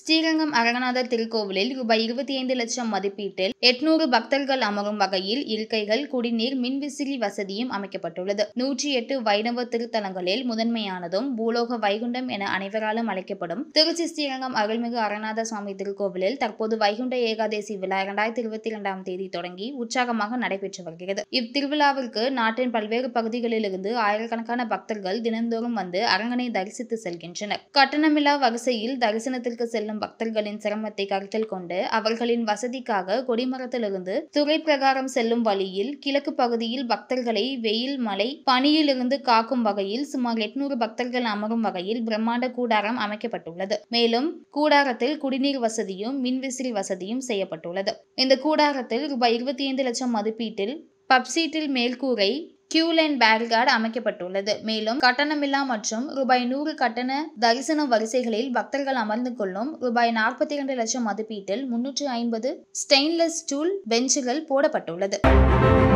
ஸ்ரீரங்கம் அரங்கநாதர் திருக்கோவிலில் ரூபாய் இருபத்தி ஐந்து லட்சம் மதிப்பீட்டில் எட்நூறு பக்தர்கள் அமரும் வகையில் இருக்கைகள் குடிநீர் மின்விசிறி வசதியும் அமைக்கப்பட்டுள்ளது நூற்றி எட்டு வைணவ திருத்தலங்களில் முதன்மையானதும் பூலோக வைகுண்டம் என அனைவராலும் அழைக்கப்படும் திருச்சி ஸ்ரீரங்கம் அருள்மிகு அரங்கநாத சுவாமி திருக்கோவிலில் தற்போது வைகுண்ட ஏகாதேசி விழா இரண்டாயிரத்தி இருபத்தி இரண்டாம் தேதி தொடங்கி உற்சாகமாக நடைபெற்று வருகிறது இத்திருவிழாவிற்கு நாட்டின் பல்வேறு பகுதிகளிலிருந்து ஆயிரக்கணக்கான பக்தர்கள் தினந்தோறும் வந்து அரங்கனை தரிசித்து செல்கின்றனர் கட்டணமில்லா வரிசையில் தரிசனத்திற்கு செல்லும் பக்தர்களின் சிரமத்தை கருத்தில் கொண்டு அவர்களின் வசதிக்காக கொடிமரத்திலிருந்து துறை பிரகாரம் செல்லும் வழியில் கிழக்கு பகுதியில் பக்தர்களை வெயில் மழை பனியிலிருந்து காக்கும் வகையில் சுமார் எட்நூறு பக்தர்கள் அமரும் வகையில் பிரம்மாண்ட கூடாரம் அமைக்கப்பட்டுள்ளது மேலும் கூடாரத்தில் குடிநீர் வசதியும் மின்விசிறி வசதியும் செய்யப்பட்டுள்ளது இந்த கூடாரத்தில் ரூபாய் இருபத்தி ஐந்து லட்சம் மதிப்பீட்டில் பப்சீட்டில் மேல்கூரை கியூ லைன் பேரிகார்டு அமைக்கப்பட்டுள்ளது மேலும் கட்டணமில்லா மற்றும் ரூபாய் நூறு கட்டண தரிசன வரிசைகளில் பக்தர்கள் அமர்ந்து கொள்ளும் ரூபாய் நாற்பத்தி இரண்டு லட்சம் மதிப்பீட்டில் முன்னூற்று ஐம்பது ஸ்டெயின்லெஸ் ஸ்டூல் பெஞ்சுகள் போடப்பட்டுள்ளது